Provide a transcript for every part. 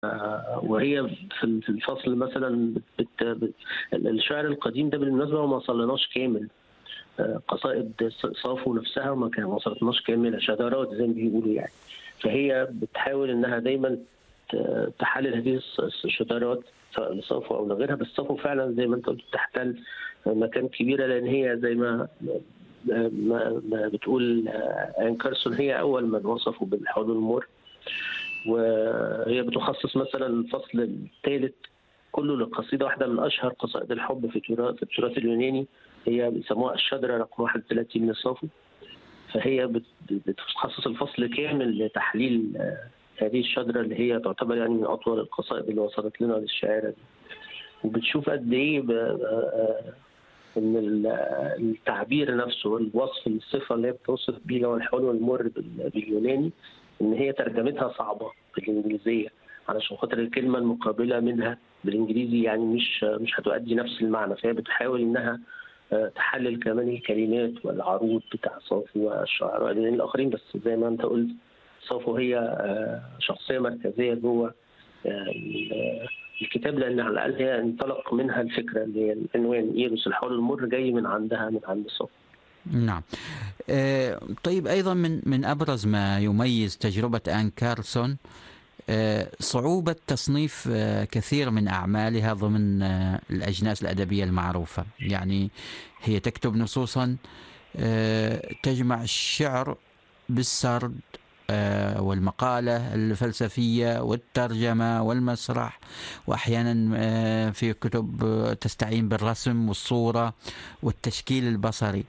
وهي في الفصل مثلا بت بت الشعر القديم ده بالمناسبه ما وصلناش كامل قصائد صافو نفسها ما كان وصلتناش كامله شذرات زي ما بيقولوا يعني فهي بتحاول انها دايما تحلل هذه الشذرات سواء لصافو او لغيرها بس صافو فعلا زي ما انت قلت تحتل مكان كبيره لان هي زي ما ما, ما بتقول ان كارسون هي اول من وصفوا بالحوض المر وهي بتخصص مثلا الفصل الثالث كله لقصيده واحده من اشهر قصائد الحب في التراث في التراث اليوناني هي بيسموها الشجره رقم 31 من صافو فهي بتخصص الفصل كامل لتحليل هذه الشجره اللي هي تعتبر يعني من اطول القصائد اللي وصلت لنا للشاعره دي وبتشوف قد ايه ان التعبير نفسه الوصف الصفه اللي هي بتوصف بيها والحلو والمر باليوناني ان هي ترجمتها صعبه بالانجليزيه علشان خاطر الكلمه المقابله منها بالانجليزي يعني مش مش هتؤدي نفس المعنى فهي بتحاول انها تحلل كمان الكلمات والعروض بتاع صافو والشعراء الاخرين بس زي ما انت قلت صافو هي شخصيه مركزيه جوه الكتاب لان على الاقل هي انطلق منها الفكره اللي هي العنوان ايروس الحول المر جاي من عندها من عند صافو نعم طيب ايضا من من ابرز ما يميز تجربه ان كارلسون صعوبة تصنيف كثير من أعمالها ضمن الأجناس الأدبية المعروفة يعني هي تكتب نصوصا تجمع الشعر بالسرد والمقالة الفلسفية والترجمة والمسرح وأحيانا في كتب تستعين بالرسم والصورة والتشكيل البصري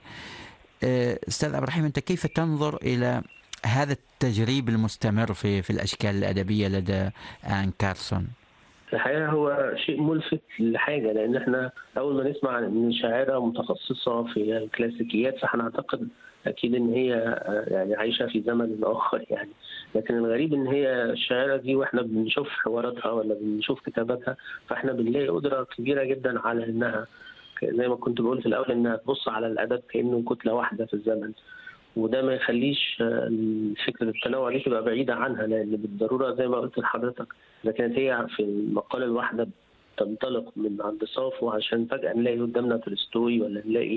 أستاذ عبد الرحيم أنت كيف تنظر إلى هذا التجريب المستمر في في الاشكال الادبيه لدى ان كارسون الحقيقه هو شيء ملفت لحاجه لان احنا اول ما نسمع ان شاعره متخصصه في الكلاسيكيات فهنعتقد اكيد ان هي يعني عايشه في زمن اخر يعني لكن الغريب ان هي الشاعره دي واحنا بنشوف حواراتها ولا بنشوف كتاباتها فاحنا بنلاقي قدره كبيره جدا على انها زي ما كنت بقول في الاول انها تبص على الادب كانه كتله واحده في الزمن وده ما يخليش فكره التنوع دي تبقى بعيده عنها لان بالضروره زي ما قلت لحضرتك اذا كانت هي في المقاله الواحده تنطلق من عند صافو عشان فجاه نلاقي قدامنا تولستوي ولا نلاقي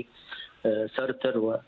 سارتر و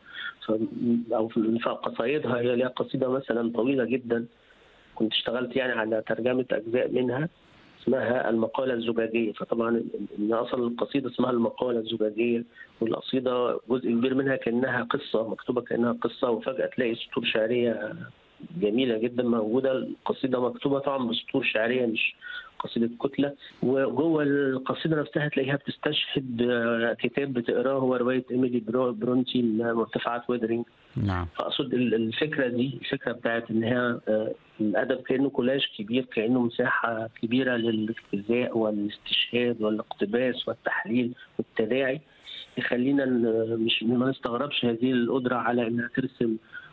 او في قصايدها هي ليها قصيده مثلا طويله جدا كنت اشتغلت يعني على ترجمه اجزاء منها اسمها المقالة الزجاجية فطبعا إن أصلا القصيدة اسمها المقالة الزجاجية والقصيدة جزء كبير منها كأنها قصة مكتوبة كأنها قصة وفجأة تلاقي سطور شعرية جميلة جدا موجودة القصيدة مكتوبة طبعا بسطور شعرية مش قصيدة كتلة وجوه القصيدة نفسها تلاقيها بتستشهد كتاب بتقراه هو رواية إيميلي برونتي مرتفعات ويدرينج نعم فأقصد الفكرة دي الفكرة بتاعت إن هي الأدب كأنه كولاج كبير كأنه مساحة كبيرة للاستهزاء والاستشهاد والاقتباس والتحليل والتداعي يخلينا مش ما نستغربش هذه القدرة على إنها ترسم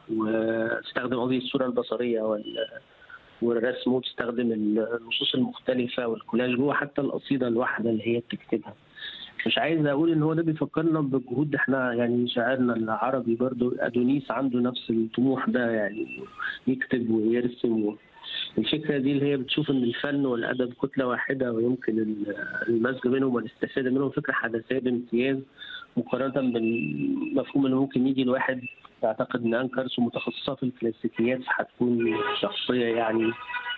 وتستخدم قصدي الصورة البصرية وال والرسم وتستخدم النصوص المختلفة والكولاج جوه حتى القصيدة الواحدة اللي هي بتكتبها. مش عايز اقول ان هو ده بيفكرنا بجهود احنا يعني شاعرنا العربي برضو ادونيس عنده نفس الطموح ده يعني يكتب ويرسم و... الفكره دي اللي هي بتشوف ان الفن والادب كتله واحده ويمكن المزج بينهم والاستفاده منهم فكره حداثيه بامتياز مقارنه بالمفهوم اللي ممكن يجي الواحد يعتقد ان انكرس متخصصه في الكلاسيكيات هتكون شخصيه يعني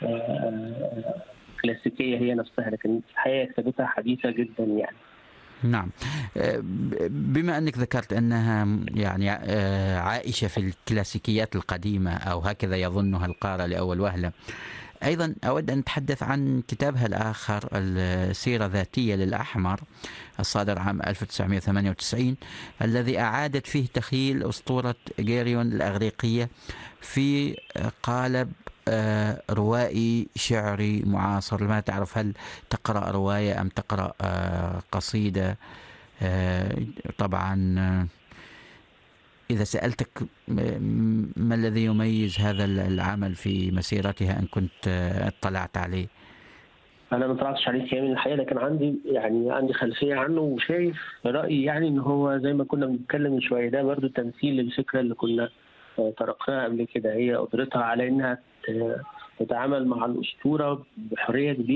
كلاسيكيه هي نفسها لكن الحقيقه كتابتها حديثه جدا يعني نعم بما انك ذكرت انها يعني عائشه في الكلاسيكيات القديمه او هكذا يظنها القارئ لاول وهله ايضا اود ان اتحدث عن كتابها الاخر السيره الذاتيه للاحمر الصادر عام 1998 الذي اعادت فيه تخيل اسطوره جيريون الاغريقيه في قالب روائي شعري معاصر ما تعرف هل تقرا روايه ام تقرا قصيده طبعا اذا سالتك ما الذي يميز هذا العمل في مسيرتها ان كنت اطلعت عليه انا ما طلعتش عليه كامل الحقيقه لكن عندي يعني عندي خلفيه عنه وشايف رايي يعني ان هو زي ما كنا بنتكلم من شويه ده برضو تمثيل للفكره اللي كنا طرقناها قبل كده هي قدرتها على انها تتعامل مع الاسطوره بحريه كبيره